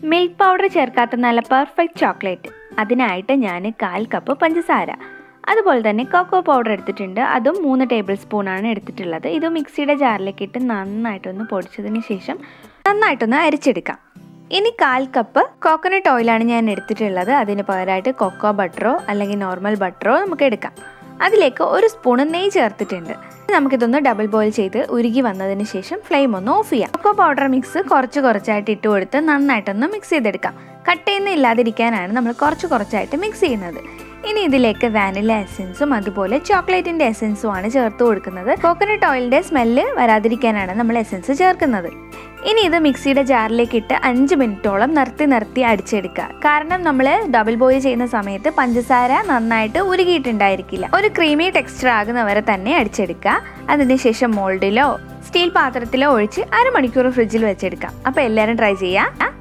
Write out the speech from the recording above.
milk powder ചേർക്കാത്ത നല്ല perfect chocolate അതിനായിട്ട് ഞാൻ കാൽ കപ്പ് പഞ്ചസാര അതുപോലെ തന്നെ കൊക്കോ പൗഡർ എടുത്തിട്ടുണ്ട് അതും മൂന്ന് ടേബിൾ സ്പൂണാണ് എടുത്തിട്ടുള്ളത് ഇത് മിക്സിയുടെ ജാറിലേക്ക് ഇട്ട് നന്നായിട്ടൊന്ന് പൊടിച്ചതിന് ശേഷം നന്നായിട്ടൊന്ന് അരിച്ചെടുക്കാം ഇനി കാൽ കപ്പ് കോക്കനട്ട് ഓയിലാണ് ഞാൻ എടുത്തിട്ടുള്ളത് അതിന് പകരമായിട്ട് കൊക്കോ ബട്ടറോ അല്ലെങ്കിൽ നോർമൽ ബട്ടറോ നമുക്ക് എടുക്കാം അതിലേക്ക് ഒരു സ്പൂണ് നെയ്യ് ചേർത്തിട്ടുണ്ട് നമുക്കിതൊന്ന് ഡബിൾ ബോയിൽ ചെയ്ത് ഉരുകി വന്നതിന് ശേഷം ഫ്ലെയിം ഒന്ന് ഓഫ് ചെയ്യാം കൊക്കോ പൗഡർ മിക്സ് കുറച്ച് കുറച്ചായിട്ട് ഇട്ട് കൊടുത്ത് നന്നായിട്ടൊന്ന് മിക്സ് ചെയ്തെടുക്കാം കട്ടയൊന്നും ഇല്ലാതിരിക്കാനാണ് നമ്മൾ കുറച്ച് കുറച്ചായിട്ട് മിക്സ് ചെയ്യുന്നത് ഇനി ഇതിലേക്ക് വാനില എസൻസും അതുപോലെ ചോക്ലേറ്റിന്റെ എസൻസും ആണ് ചേർത്ത് കൊടുക്കുന്നത് കോക്കനട്ട് ഓയിലിന്റെ സ്മെല്ല് വരാതിരിക്കാനാണ് നമ്മൾ എസൻസ് ചേർക്കുന്നത് ഇനി ഇത് മിക്സിയുടെ ജാറിലേക്ക് ഇട്ട് അഞ്ച് മിനിറ്റോളം നിർത്തി നിർത്തി അടിച്ചെടുക്കുക കാരണം നമ്മൾ ഡബിൾ ബോയിൽ ചെയ്യുന്ന സമയത്ത് പഞ്ചസാര നന്നായിട്ട് ഉരുകിയിട്ടുണ്ടായിരിക്കില്ല ഒരു ക്രീമി ടെക്സ്ചർ ആകുന്നവരെ തന്നെ അടിച്ചെടുക്കുക അതിനുശേഷം മോൾഡിലോ സ്റ്റീൽ പാത്രത്തിലോ ഒഴിച്ച് അരമണിക്കൂർ ഫ്രിഡ്ജിൽ വെച്ചെടുക്കാം അപ്പോൾ എല്ലാവരും ട്രൈ ചെയ്യാം